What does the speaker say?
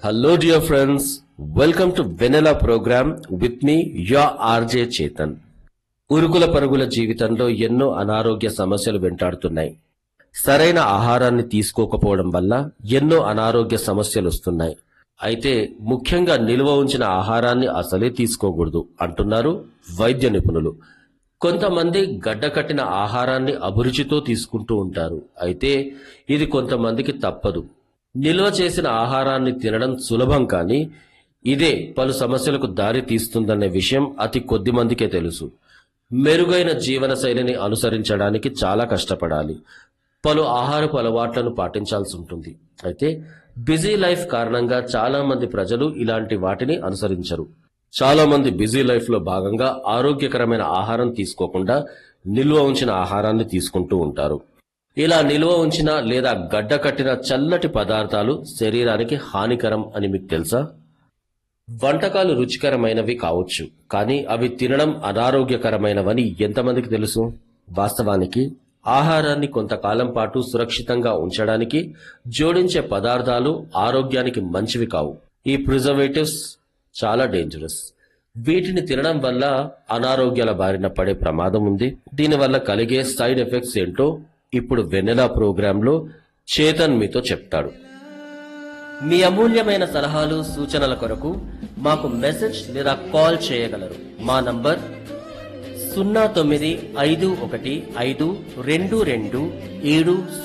Hello, dear friends. Welcome to Vanilla program with me, your RJ Chetan. ఉరుకుల పరుగుల జీవితంలో ఎన్నో అనారోగ్య సమస్యలు వెంటాడుతున్నాయి సరైన ఆహారాన్ని తీసుకోకపోవడం వల్ల ఎన్నో అనారోగ్య సమస్యలు వస్తున్నాయి అయితే ముఖ్యంగా నిల్వ ఉంచిన ఆహారాన్ని అసలే తీసుకోకూడదు అంటున్నారు వైద్య నిపుణులు కొంతమంది గడ్డకట్టిన ఆహారాన్ని అభిరుచితో తీసుకుంటూ ఉంటారు అయితే ఇది కొంతమందికి తప్పదు నిల్వ చేసిన ఆహారాన్ని తినడం సులభం కానీ ఇదే పలు సమస్యలకు దారి తీస్తుందనే విషయం అతి కొద్ది మందికే తెలుసు మెరుగైన జీవన శైలిని అనుసరించడానికి చాలా కష్టపడాలి పలు ఆహారపు అలవాట్లను పాటించాల్సి ఉంటుంది అయితే బిజీ లైఫ్ కారణంగా చాలా మంది ప్రజలు ఇలాంటి వాటిని అనుసరించరు చాలా మంది బిజీ లైఫ్ లో భాగంగా ఆరోగ్యకరమైన ఆహారం తీసుకోకుండా నిల్వ ఉంచిన ఆహారాన్ని తీసుకుంటూ ఉంటారు ఇలా నిల్వ ఉంచిన లేదా గడ్డ కట్టిన చల్లటి పదార్థాలు శరీరానికి హానికరం అని మీకు తెలుసా వంటకాలు రుచికరమైనవి కావచ్చు కానీ అవి తినడం అనారోగ్యకరమైనవని ఎంతమందికి తెలుసు వాస్తవానికి ఆహారాన్ని కొంతకాలం పాటు సురక్షితంగా ఉంచడానికి జోడించే పదార్థాలు ఆరోగ్యానికి మంచివి కావు ఈ ప్రిజర్వేటివ్స్ చాలా డేంజరస్ వీటిని తినడం వల్ల అనారోగ్యాల బారిన పడే ప్రమాదం ఉంది దీనివల్ల కలిగే సైడ్ ఎఫెక్ట్స్ ఏంటో ఇప్పుడు వెన్నెలా ప్రోగ్రాంలో చేతన్ మీతో చెప్తాడు మీ అమూల్యమైన సలహాలు సూచనల కొరకు మాకు మెసేజ్ లేదా కాల్ చేయగలరు మా నంబర్ సున్నా తొమ్మిది ఐదు ఒకటి ఐదు రెండు రెండు ఏడు